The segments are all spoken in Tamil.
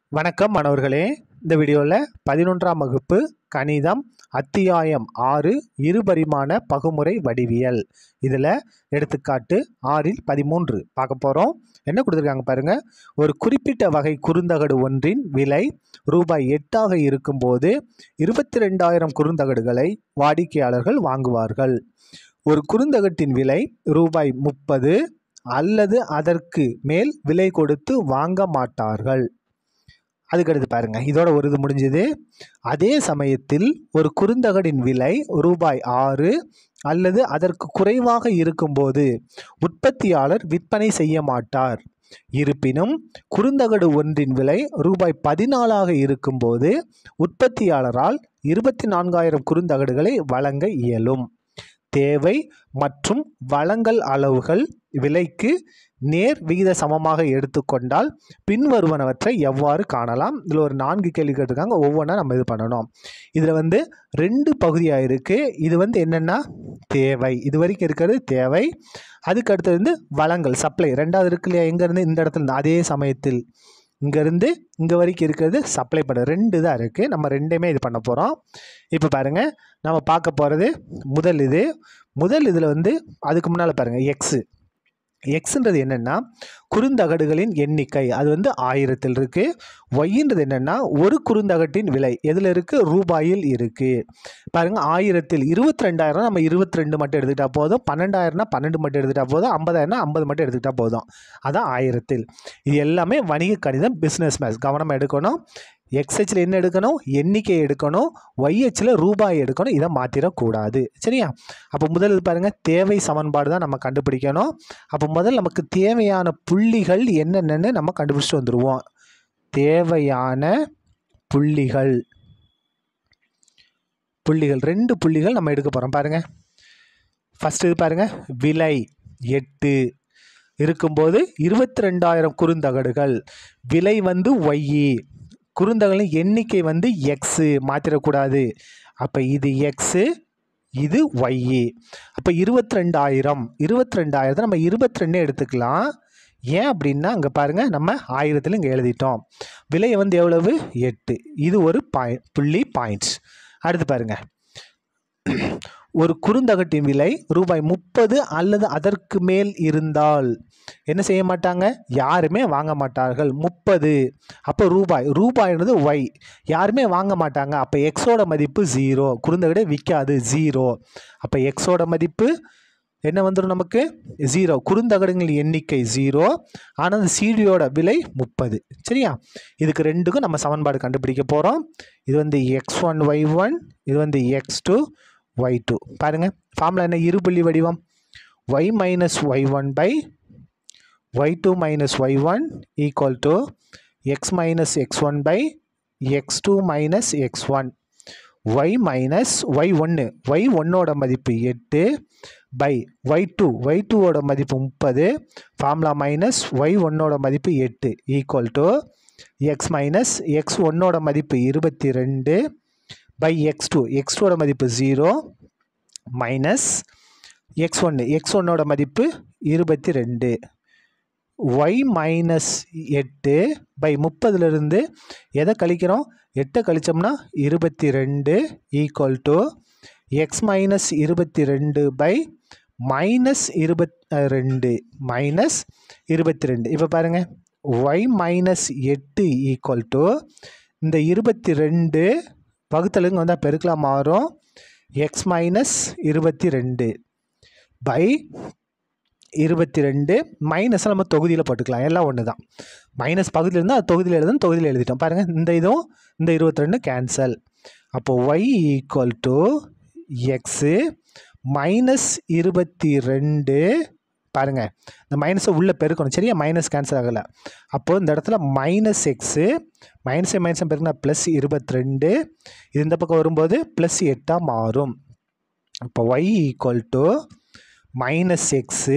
வணக்கம் மாணவர்களே இந்த வீடியோவில் பதினொன்றாம் வகுப்பு கணிதம் அத்தியாயம் ஆறு இருபரிமாண பகுமுறை வடிவியல் இதில் எடுத்துக்காட்டு ஆறில் பதிமூன்று பார்க்க போகிறோம் என்ன கொடுத்துருக்காங்க பாருங்க ஒரு குறிப்பிட்ட வகை குறுந்தகடு ஒன்றின் விலை ரூபாய் எட்டாக இருக்கும்போது இருபத்தி ரெண்டாயிரம் குறுந்தகடுகளை வாடிக்கையாளர்கள் வாங்குவார்கள் ஒரு குறுந்தகட்டின் விலை ரூபாய் முப்பது அல்லது அதற்கு மேல் விலை கொடுத்து வாங்க மாட்டார்கள் அதுக்கடுத்து பாருங்க இதோட ஒரு இது முடிஞ்சது அதே சமயத்தில் ஒரு குறுந்தகடின் விலை ரூபாய் ஆறு அல்லது அதற்கு குறைவாக இருக்கும்போது உற்பத்தியாளர் விற்பனை செய்ய மாட்டார் இருப்பினும் குறுந்தகடு ஒன்றின் விலை ரூபாய் பதினாலாக இருக்கும்போது உற்பத்தியாளரால் இருபத்தி நான்காயிரம் குறுந்தகடுகளை வழங்க இயலும் தேவை மற்றும் வழங்கல் அளவுகள் விலைக்கு நேர் விகித சமமாக எடுத்துக்கொண்டால் பின்வருவனவற்றை எவ்வாறு காணலாம் இதில் ஒரு நான்கு கேள்வி கேட்டிருக்காங்க ஒவ்வொன்றா நம்ம இது பண்ணணும் இதில் வந்து ரெண்டு பகுதியாக இருக்குது இது வந்து என்னென்னா தேவை இது வரைக்கும் இருக்கிறது தேவை அதுக்கு அடுத்தது வந்து வளங்கள் சப்ளை ரெண்டாவது இருக்கு இல்லையா எங்கேருந்து இந்த இடத்துல இருந்து அதே சமயத்தில் இங்கேருந்து இங்கே வரைக்கும் இருக்கிறது சப்ளை பண்ண ரெண்டு தான் இருக்குது நம்ம ரெண்டையுமே இது பண்ண போகிறோம் இப்போ பாருங்கள் நம்ம பார்க்க போகிறது முதல் இது முதல் இதில் வந்து அதுக்கு முன்னால் பாருங்கள் எக்ஸு எக்ஸுன்றது என்னென்னா குறுந்தகடுகளின் எண்ணிக்கை அது வந்து ஆயிரத்தில் இருக்குது ஒய்ன்றது என்னென்னா ஒரு குறுந்தகட்டின் விலை எதில் இருக்குது ரூபாயில் இருக்குது பாருங்கள் ஆயிரத்தில் இருபத்தி ரெண்டாயிரம் நம்ம இருபத்தி ரெண்டு மட்டும் எடுத்துக்கிட்டால் போதும் பன்னெண்டாயிரம்னா பன்னெண்டு மட்டும் எடுத்துக்கிட்டால் போதும் ஐம்பதாயிரம்னா ஐம்பது மட்டும் எடுத்துக்கிட்டால் போதும் அதான் ஆயிரத்தில் இது எல்லாமே வணிக கணிதம் பிஸ்னஸ் மேத்ஸ் கவனமாக எடுக்கணும் எக்ஸ்ஹெச்சில் என்ன எடுக்கணும் எண்ணிக்கை எடுக்கணும் ஒய்ஹெச்சில் ரூபாய் எடுக்கணும் இதை மாற்றிடக்கூடாது சரியா அப்போ முதல் பாருங்கள் தேவை சமன்பாடு தான் நம்ம கண்டுபிடிக்கணும் அப்போ முதல் நமக்கு தேவையான புள்ளிகள் என்னென்னு நம்ம கண்டுபிடிச்சிட்டு வந்துடுவோம் தேவையான புள்ளிகள் புள்ளிகள் ரெண்டு புள்ளிகள் நம்ம எடுக்க போகிறோம் பாருங்கள் ஃபஸ்ட்டு இது பாருங்கள் விலை எட்டு இருக்கும்போது இருபத்தி ரெண்டாயிரம் குறுந்தகடுகள் விலை வந்து ஒய்இ குறுந்தகலின் எண்ணிக்கை வந்து எக்ஸு மாற்றிடக்கூடாது அப்போ இது எக்ஸு இது ஒய்இ அப்போ இருபத்தி ரெண்டாயிரம் இருபத்தி ரெண்டாயிரத்தை நம்ம இருபத்தி ரெண்டு எடுத்துக்கலாம் ஏன் அப்படின்னா அங்கே பாருங்கள் நம்ம ஆயிரத்தில் இங்கே எழுதிட்டோம் விலை வந்து எவ்வளவு எட்டு இது ஒரு பாயிண்ட் புள்ளி பாயிண்ட்ஸ் அடுத்து பாருங்கள் ஒரு குறுந்தகட்டின் விலை ரூபாய் முப்பது அல்லது அதற்கு மேல் இருந்தால் என்ன செய்ய மாட்டாங்க யாருமே வாங்க மாட்டார்கள் முப்பது அப்போ ரூபாய் ரூபாய்ன்றது ஒய் யாருமே வாங்க மாட்டாங்க அப்போ எக்ஸோட மதிப்பு ஜீரோ குறுந்தகடை விற்காது ஜீரோ அப்போ எக்ஸோட மதிப்பு என்ன வந்துடும் நமக்கு ஜீரோ குறுந்தகடுங்கள் எண்ணிக்கை ஜீரோ ஆனால் அந்த சீடியோட விலை முப்பது சரியா இதுக்கு ரெண்டுக்கும் நம்ம சமன்பாடு கண்டுபிடிக்க போகிறோம் இது வந்து எக்ஸ் ஒன் ஒய் ஒன் இது வந்து எக்ஸ் டூ ஒய் டூ பாருங்கள் ஃபார்முலா என்ன இருபுள்ளி வடிவம் y minus y one by y two minus y one equal to x minus x one by x two minus x one y minus y ஒன்று ஒய் ஒன்னோட மதிப்பு எட்டு பை ஒய் டூ ஒய் டூவோட மதிப்பு முப்பது ஃபார்முலா மைனஸ் ஒய் ஒன்னோட மதிப்பு எட்டு equal to x minus x ஒன்னோட மதிப்பு இருபத்தி ரெண்டு பை எக்ஸ் டூ எக்ஸ் டூவோட மதிப்பு ஜீரோ மைனஸ் எக்ஸ் ஒன்று எக்ஸ் ஒன்னோட மதிப்பு இருபத்தி ரெண்டு ஒய் மைனஸ் எட்டு பை முப்பதுலேருந்து எதை கழிக்கிறோம் எட்டை கழித்தோம்னா இருபத்தி ரெண்டு ஈக்குவல் டு எக்ஸ் மைனஸ் இருபத்தி ரெண்டு பை மைனஸ் இருபத் ரெண்டு மைனஸ் இருபத்தி ரெண்டு இப்போ பாருங்கள் ஒய் மைனஸ் எட்டு ஈக்குவல் டு இந்த இருபத்தி ரெண்டு வகுத்தலுங்க வந்தால் பெருக்கலாம் மாறும் எக்ஸ் மைனஸ் இருபத்தி ரெண்டு பை இருபத்தி ரெண்டு மைனஸை நம்ம தொகுதியில் போட்டுக்கலாம் எல்லாம் ஒன்று தான் மைனஸ் பகுதியில் இருந்தால் அது தொகுதியில் எழுதுன்னு தொகுதியில் எழுதிட்டோம் பாருங்கள் இந்த இதுவும் இந்த இருபத்தி ரெண்டு கேன்சல் அப்போது y equal to x minus இருபத்தி ரெண்டு பாருங்கள் இந்த மைனஸை உள்ளே பெருக்கணும் சரியா மைனஸ் கேன்சல் ஆகலை அப்போது இந்த இடத்துல மைனஸ் எக்ஸு மைனஸை மைனஸை பெருக்கினா ப்ளஸ் இருபத்தி ரெண்டு இது இந்த பக்கம் வரும்போது ப்ளஸ் எட்டாக மாறும் இப்போ y equal to minus x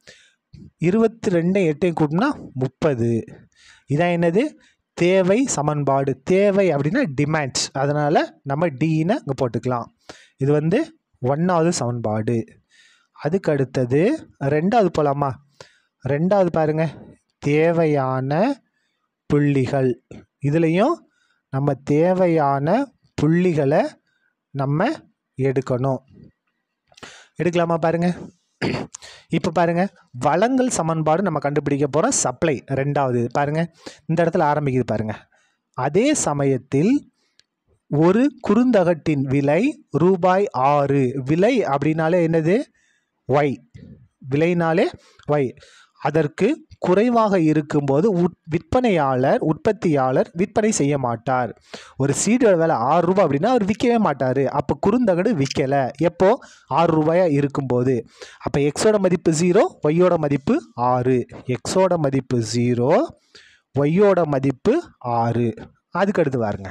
இருபத்தி ரெண்டு எட்டையும் கூட்டினா முப்பது இதான் என்னது தேவை சமன்பாடு தேவை அப்படின்னா டிமாண்ட்ஸ் அதனால் நம்ம டீனை இங்கே போட்டுக்கலாம் இது வந்து ஒன்றாவது சமன்பாடு அதுக்கு அடுத்தது ரெண்டாவது போகலாமா ரெண்டாவது பாருங்கள் தேவையான புள்ளிகள் இதுலேயும் நம்ம தேவையான புள்ளிகளை நம்ம எடுக்கணும் எடுக்கலாமா பாருங்க இப்போ பாருங்க வளங்கள் சமன்பாடு நம்ம கண்டுபிடிக்க போகிறோம் சப்ளை ரெண்டாவது பாருங்க இந்த இடத்துல ஆரம்பிக்குது பாருங்க அதே சமயத்தில் ஒரு குறுந்தகட்டின் விலை ரூபாய் ஆறு விலை அப்படின்னாலே என்னது ஒய் விலைனாலே ஒய் அதற்கு குறைவாக இருக்கும்போது உட் விற்பனையாளர் உற்பத்தியாளர் விற்பனை செய்ய மாட்டார் ஒரு சீடோட விலை ஆறு ரூபாய் அப்படின்னா அவர் விற்கவே மாட்டார் அப்போ குறுந்தகடு விற்கலை எப்போ ஆறு ரூபாயா இருக்கும்போது அப்போ எக்ஸோட மதிப்பு ஜீரோ ஒய்யோட மதிப்பு ஆறு எக்ஸோட மதிப்பு ஜீரோ ஒய்யோட மதிப்பு ஆறு அதுக்கு அடுத்து பாருங்க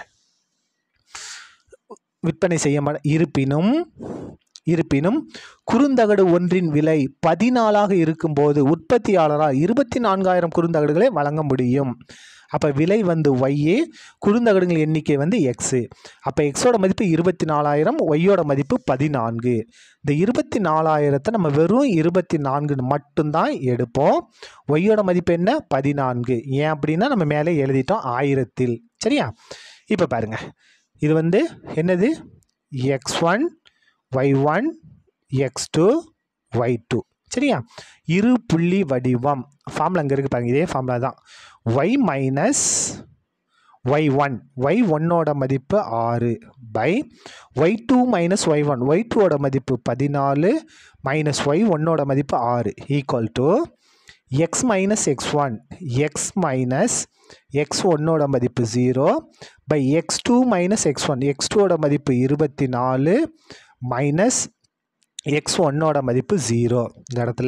விற்பனை செய்ய மா இருப்பினும் இருப்பினும் குறுந்தகடு ஒன்றின் விலை பதினாலாக இருக்கும்போது உற்பத்தியாளரால் இருபத்தி நான்காயிரம் குறுந்தகடுகளை வழங்க முடியும் அப்போ விலை வந்து ஒய்யே குறுந்தகடுகள் எண்ணிக்கை வந்து எக்ஸு அப்போ எக்ஸோட மதிப்பு இருபத்தி நாலாயிரம் ஒய்யோட மதிப்பு பதினான்கு இந்த இருபத்தி நாலாயிரத்தை நம்ம வெறும் இருபத்தி நான்கு மட்டும்தான் எடுப்போம் ஒய்யோட மதிப்பு என்ன பதினான்கு ஏன் அப்படின்னா நம்ம மேலே எழுதிட்டோம் ஆயிரத்தில் சரியா இப்போ பாருங்க இது வந்து என்னது x one y one x two y two சரியா இரு புள்ளி வடிவம் ஃபார்முலா அங்கே இருக்குது பாருங்க இதே ஃபார்முலா தான் y minus y one y ஒன்னோட மதிப்பு ஆறு by y two minus y one y டூவோட மதிப்பு பதினாலு மைனஸ் ஒய் ஒன்னோட மதிப்பு ஆறு equal to x minus x one x minus x ஒன்னோட மதிப்பு zero by x two minus x one x டூவோட மதிப்பு இருபத்தி நாலு மைனஸ் எக்ஸ் ஒன்னோட மதிப்பு ஜீரோ இந்த இடத்துல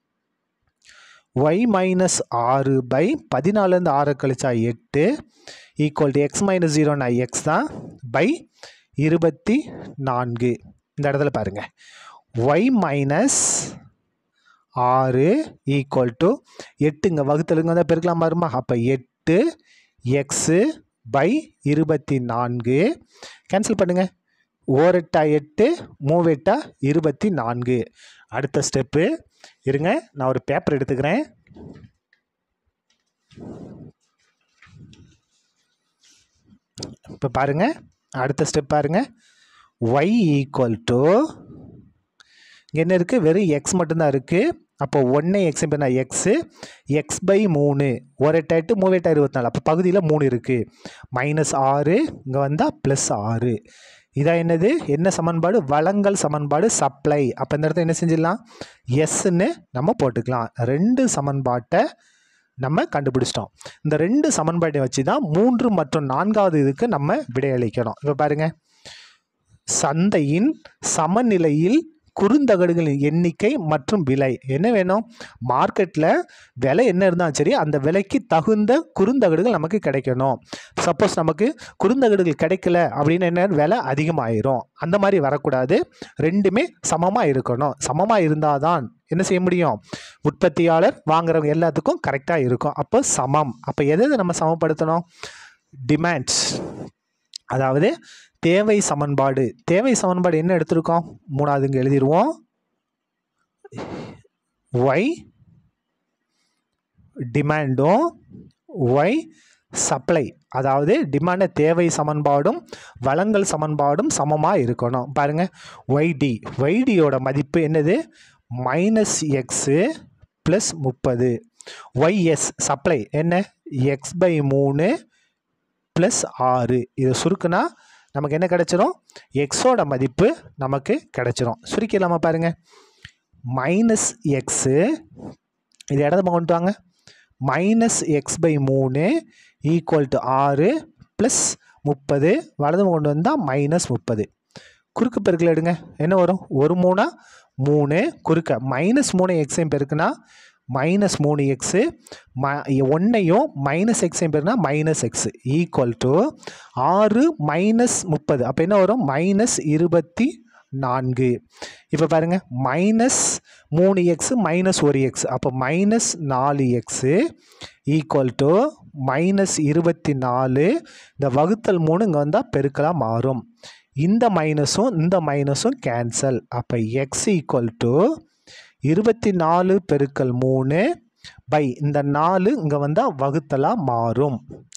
ஒய் மைனஸ் ஆறு பை பதினாலுலேருந்து ஆறு கழிச்சா எட்டு ஈக்குவல் டு எக்ஸ் மைனஸ் ஜீரோனா எக்ஸ் தான் பை இருபத்தி நான்கு இந்த இடத்துல பாருங்கள் ஒய் மைனஸ் ஆறு ஈக்குவல் டு எட்டுங்க வகுத்தலுங்க தான் பெருக்கலாம் வருமா அப்போ எட்டு எக்ஸு பை இருபத்தி நான்கு கேன்சல் பண்ணுங்கள் ஓரெட்டா எட்டு மூவெட்டா இருபத்தி நான்கு அடுத்த ஸ்டெப்பு இருங்க நான் ஒரு பேப்பர் எடுத்துக்கிறேன் இப்போ பாருங்க அடுத்த ஸ்டெப் பாருங்க ஒய் ஈக்குவல் டு இங்கே என்ன இருக்குது வெறும் எக்ஸ் மட்டும்தான் இருக்குது அப்போ ஒன்று எக்ஸ் இப்போ நான் எக்ஸு எக்ஸ் பை மூணு ஒரு எட்டு எட்டு மூணு எட்டு இருபத்தி நாலு அப்போ பகுதியில் மூணு இருக்குது மைனஸ் ஆறு இங்கே வந்தால் ப்ளஸ் ஆறு இதான் என்னது என்ன சமன்பாடு வளங்கள் சமன்பாடு சப்ளை அப்போ இந்த இடத்துல என்ன செஞ்சிடலாம் எஸ்ன்னு நம்ம போட்டுக்கலாம் ரெண்டு சமன்பாட்டை நம்ம கண்டுபிடிச்சிட்டோம் இந்த ரெண்டு சமன்பாட்டை வச்சு தான் மூன்று மற்றும் நான்காவது இதுக்கு நம்ம விடையளிக்கணும் இப்போ பாருங்க சந்தையின் சமநிலையில் குறுந்தகடுகளின் எண்ணிக்கை மற்றும் விலை என்ன வேணும் மார்க்கெட்டில் விலை என்ன இருந்தாலும் சரி அந்த விலைக்கு தகுந்த குறுந்தகடுகள் நமக்கு கிடைக்கணும் சப்போஸ் நமக்கு குறுந்தகடுகள் கிடைக்கல அப்படின்னு என்ன விலை அதிகமாயிரும் அந்த மாதிரி வரக்கூடாது ரெண்டுமே சமமாக இருக்கணும் சமமாக இருந்தால் தான் என்ன செய்ய முடியும் உற்பத்தியாளர் வாங்குறவங்க எல்லாத்துக்கும் கரெக்டாக இருக்கும் அப்போ சமம் அப்போ எதை எதை நம்ம சமப்படுத்தணும் டிமாண்ட்ஸ் அதாவது தேவை சமன்பாடு தேவை சமன்பாடு என்ன எடுத்திருக்கோம் மூணாவது இங்கே எழுதிடுவோம் ஒய் டிமாண்டும் ஒய் சப்ளை அதாவது டிமாண்ட தேவை சமன்பாடும் வளங்கள் சமன்பாடும் சமமாக இருக்கணும் பாருங்கள் ஒய்டி ஒய்டியோட மதிப்பு என்னது மைனஸ் எக்ஸு ப்ளஸ் முப்பது ஒய்எஸ் சப்ளை என்ன எக்ஸ் பை மூணு ப்ளஸ் ஆறு இதை சுருக்குனா நமக்கு என்ன கிடைச்சிரும் எக்ஸோட மதிப்பு நமக்கு கிடைச்சிரும் சுருக்கிடலாமா பாருங்கள் மைனஸ் எக்ஸு இது இடத்த கொண்டு வாங்க மைனஸ் எக்ஸ் பை மூணு ஈக்குவல் டு ஆறு ப்ளஸ் முப்பது வலது கொண்டு வந்தால் மைனஸ் முப்பது குறுக்கு பெருக்கில் எடுங்க என்ன வரும் ஒரு மூணா மூணு குறுக்க மைனஸ் மூணு எக்ஸையும் பெருக்குனா மைனஸ் மூணு எக்ஸு ம ஒன்றையும் மைனஸ் எக்ஸையும் பெருக்குனா மைனஸ் எக்ஸ் ஈக்குவல் டு ஆறு மைனஸ் முப்பது அப்போ என்ன வரும் மைனஸ் இருபத்தி நான்கு இப்போ பாருங்கள் மைனஸ் மூணு எக்ஸு மைனஸ் ஒரு எக்ஸ் அப்போ மைனஸ் நாலு எக்ஸு ஈக்குவல் டு மைனஸ் இருபத்தி நாலு இந்த வகுத்தல் மூணு இங்கே வந்தால் பெருக்கலாக மாறும் இந்த மைனஸும் இந்த மைனஸும் கேன்சல் அப்போ எக்ஸ் ஈக்குவல் டு இருபத்தி நாலு பெருக்கல் மூணு பை இந்த நாலு இங்கே வந்தால் வகுத்தலாக மாறும்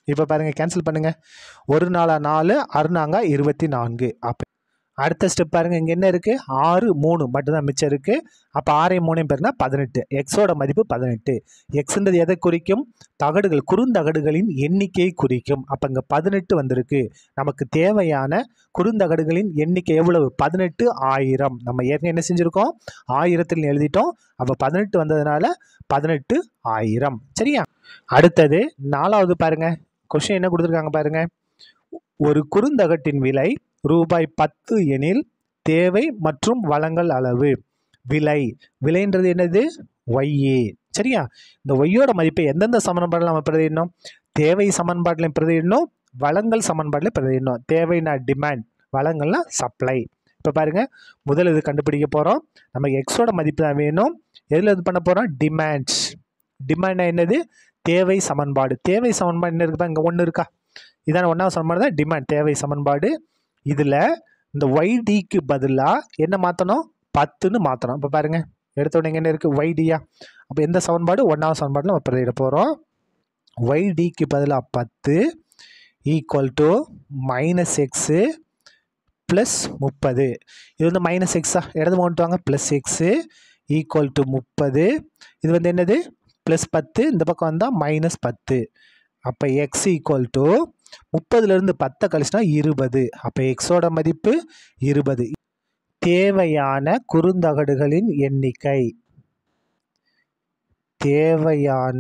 இப்போ பாருங்கள் கேன்சல் பண்ணுங்கள் ஒரு நாளா நாலு அறுநாங்க இருபத்தி நான்கு அப்போ அடுத்த ஸ்டெப் பாருங்கள் இங்கே என்ன இருக்குது ஆறு மூணு மட்டும்தான் மிச்சம் இருக்குது அப்போ ஆறையும் மூணையும் பேருனா பதினெட்டு எக்ஸோட மதிப்பு பதினெட்டு எக்ஸ்ன்றது எதை குறிக்கும் தகடுகள் குறுந்தகடுகளின் எண்ணிக்கையை குறிக்கும் அப்போ இங்கே பதினெட்டு வந்திருக்கு நமக்கு தேவையான குறுந்தகடுகளின் எண்ணிக்கை எவ்வளவு பதினெட்டு ஆயிரம் நம்ம ஏற்கனவே என்ன செஞ்சுருக்கோம் ஆயிரத்தில் எழுதிட்டோம் அப்போ பதினெட்டு வந்ததுனால பதினெட்டு ஆயிரம் சரியா அடுத்தது நாலாவது பாருங்க கொஷின் என்ன கொடுத்துருக்காங்க பாருங்க ஒரு குறுந்தகட்டின் விலை ரூபாய் பத்து எனில் தேவை மற்றும் வழங்கல் அளவு விலை விலைன்றது என்னது ஒய்ஏ சரியா இந்த ஒய்யோட மதிப்பை எந்தெந்த சமன்பாடில் நம்ம பிரதியிடணும் தேவை சமன்பாட்டிலையும் பிரதியிடணும் வழங்கல் சமன்பாட்டில் பிரதியிடணும் தேவைனா டிமாண்ட் வழங்கல்னா சப்ளை இப்போ பாருங்க முதல் இது கண்டுபிடிக்க போகிறோம் நமக்கு எக்ஸோட மதிப்பு தான் வேணும் எதில் இது பண்ண போகிறோம் டிமாண்ட்ஸ் டிமாண்ட்னா என்னது தேவை சமன்பாடு தேவை சமன்பாடு என்ன இருக்குப்பா இங்கே ஒன்று இருக்கா இதான ஒன்றாவது சமன்பாடு தான் டிமாண்ட் தேவை சமன்பாடு இதில் இந்த ஒய்டிக்கு பதிலாக என்ன மாற்றணும் பத்துன்னு மாற்றணும் இப்போ பாருங்கள் எடுத்த உடனே என்ன இருக்குது ஒய்டியா அப்போ எந்த சமன்பாடு ஒன்றாவது சமன்பாடில் நம்ம பிரதியிட போகிறோம் ஒய்டிக்கு பதிலாக பத்து equal to minus x plus முப்பது இது வந்து மைனஸ் எக்ஸா இடது கொண்டு வாங்க ப்ளஸ் எக்ஸு ஈக்குவல் டு முப்பது இது வந்து என்னது ப்ளஸ் பத்து இந்த பக்கம் வந்தால் மைனஸ் பத்து அப்போ எக்ஸ் ஈக்குவல் டு முப்பதுலேருந்து பத்தை கழிச்சுனா இருபது அப்போ எக்ஸோட மதிப்பு இருபது தேவையான குறுந்தகடுகளின் எண்ணிக்கை தேவையான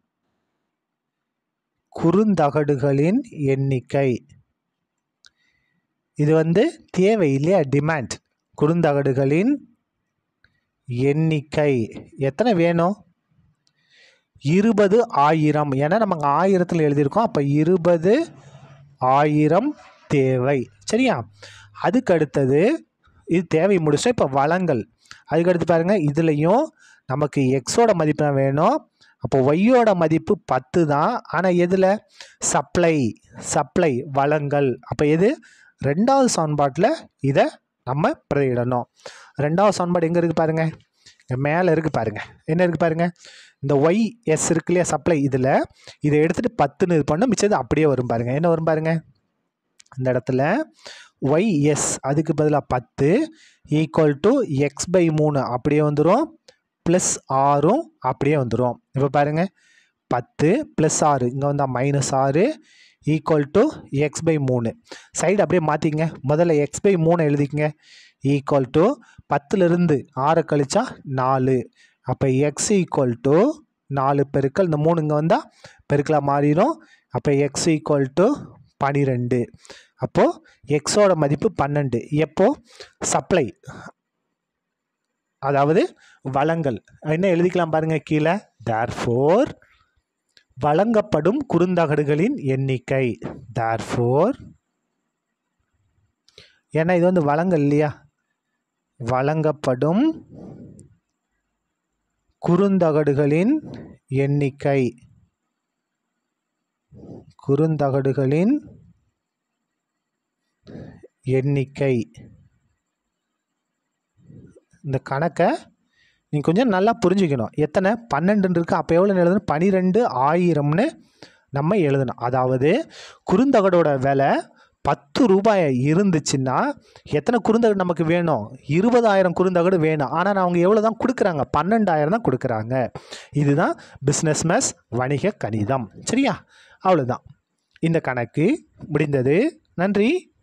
குறுந்தகடுகளின் எண்ணிக்கை இது வந்து தேவை இல்லையா டிமாண்ட் குறுந்தகடுகளின் எண்ணிக்கை எத்தனை வேணும் இருபது ஆயிரம் ஏன்னா நம்ம அங்கே ஆயிரத்தில் எழுதியிருக்கோம் அப்போ இருபது ஆயிரம் தேவை சரியா அதுக்கு அடுத்தது இது தேவை முடிச்சா இப்போ வளங்கள் அதுக்கு அடுத்து பாருங்கள் இதுலேயும் நமக்கு எக்ஸோட மதிப்பு தான் வேணும் அப்போ ஒய்யோட மதிப்பு பத்து தான் ஆனால் எதில் சப்ளை சப்ளை வளங்கள் அப்போ எது ரெண்டாவது சமன்பாட்டில் இதை நம்ம பிரதியிடணும் ரெண்டாவது சமன்பாடு எங்கே இருக்குது பாருங்கள் இங்கே மேலே இருக்குது பாருங்கள் என்ன இருக்குது பாருங்கள் இந்த ஒய் எஸ் இருக்கு இல்லையா சப்ளை இதில் இதை எடுத்துகிட்டு பத்துன்னு இது பண்ண மிச்சது அப்படியே வரும் பாருங்கள் என்ன வரும் பாருங்கள் இந்த இடத்துல ஒய் எஸ் அதுக்கு பதிலாக பத்து ஈக்குவல் டு எக்ஸ் பை மூணு அப்படியே வந்துடும் ப்ளஸ் ஆறும் அப்படியே வந்துடும் இப்போ பாருங்கள் பத்து ப்ளஸ் ஆறு இங்கே வந்தால் மைனஸ் ஆறு ஈக்குவல் டு எக்ஸ் பை மூணு சைடு அப்படியே மாற்றிங்க முதல்ல எக்ஸ் பை மூணு எழுதிக்கங்க ஈக்குவல் டு பத்துலேருந்து ஆறை கழிச்சா நாலு அப்போ எக்ஸ் ஈக்குவல் டு நாலு பெருக்கல் இந்த மூணு இங்கே வந்தால் பெருக்கலாக மாறிடும் அப்போ எக்ஸ் ஈக்குவல் டு பனிரெண்டு அப்போது எக்ஸோட மதிப்பு பன்னெண்டு எப்போ சப்ளை அதாவது வளங்கள் என்ன எழுதிக்கலாம் பாருங்க கீழே தேர்ஃபோர் வழங்கப்படும் குறுந்தகடுகளின் எண்ணிக்கை தேர்ஃபோர் ஏன்னா இது வந்து வளங்கள் இல்லையா வழங்கப்படும் குறுந்தகடுகளின் எண்ணிக்கை குறுந்தகடுகளின் எண்ணிக்கை இந்த கணக்கை நீங்கள் கொஞ்சம் நல்லா புரிஞ்சுக்கணும் எத்தனை பன்னெண்டுன்னு இருக்குது அப்போ எவ்வளோ எழுதணும் பனிரெண்டு ஆயிரம்னு நம்ம எழுதணும் அதாவது குறுந்தகடோட விலை பத்து ரூபாய் இருந்துச்சுன்னா எத்தனை குறுந்தகடு நமக்கு வேணும் இருபதாயிரம் குறுந்தகடு வேணும் ஆனால் அவங்க எவ்வளோ தான் கொடுக்குறாங்க பன்னெண்டாயிரம் தான் கொடுக்குறாங்க இதுதான் பிஸ்னஸ் மேஸ் வணிக கணிதம் சரியா அவ்வளோதான் இந்த கணக்கு முடிந்தது நன்றி